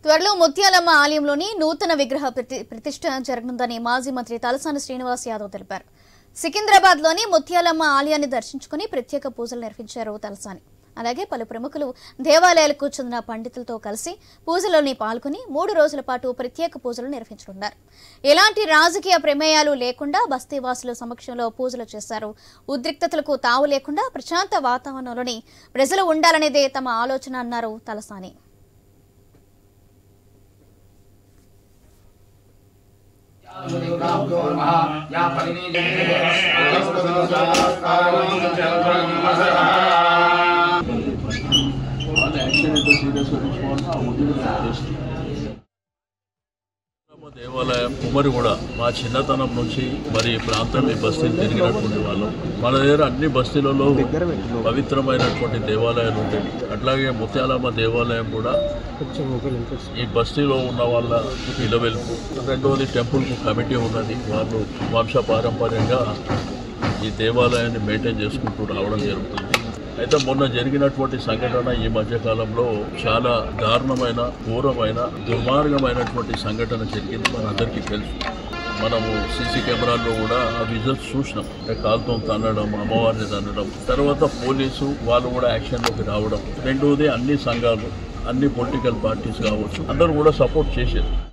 త్వరలో ముత్యాలమ్మ ఆలయంలోని నూతన విగ్రహ ప్రతి- ప్రతిష్ఠ జరగనుందని మాజీ మంత్రి తలసాని శ్రీనివాస్ యాదవ్ తెలిపారు సికింద్రాబాద్ లోని ముత్యాలమ్మ ఆలయాన్ని దర్శించుకుని ప్రత్యేక పూజలు నిర్వహించారు తలసాని అలాగే పలు ప్రముఖులు దేవాలయాలకు చెందిన పండితులతో కలిసి పూజలోని పాల్గొని మూడు రోజుల పాటు ప్రత్యేక పూజలు నిర్వహించనున్నారు ఎలాంటి రాజకీయ ప్రమేయాలు లేకుండా బస్తీవాసుల సమక్షంలో పూజలు చేశారు ఉద్రిక్తతలకు తావు లేకుండా ప్రశాంత వాతావరణంలోని ప్రజలు ఉండాలనేదే తమ ఆలోచన అన్నారు తలసాని దేవాలయం ఉమ్మడి కూడా మా చిన్నతనం నుంచి మరి ఈ ప్రాంతం ఈ బస్తీలు తిరిగినటువంటి వాళ్ళం మన దగ్గర అన్ని బస్తీలలో పవిత్రమైనటువంటి దేవాలయాలు ఉండేవి అట్లాగే ముత్యాలమ్మ దేవాలయం కూడా ఈ బస్తీలో ఉన్న వాళ్ళ ఇలవెల్పు రెండవది టెంపుల్కు కమిటీ ఉన్నది వాళ్ళు వంశ పారంపర్యంగా ఈ దేవాలయాన్ని మెయింటైన్ చేసుకుంటూ రావడం జరుగుతుంది అయితే మొన్న జరిగినటువంటి సంఘటన ఈ మధ్య కాలంలో చాలా దారుణమైన ఘోరమైన దుర్మార్గమైనటువంటి సంఘటన జరిగింది మనందరికీ తెలుసు మనము సీసీ కెమెరాల్లో కూడా ఆ విజువల్స్ చూసినాం అంటే కాలుతో తన్నడం అమ్మవారిని తన్నడం తర్వాత పోలీసు వాళ్ళు కూడా యాక్షన్లోకి రావడం రెండవది అన్ని సంఘాలు అన్ని పొలిటికల్ పార్టీస్ కావచ్చు అందరూ కూడా సపోర్ట్ చేసేది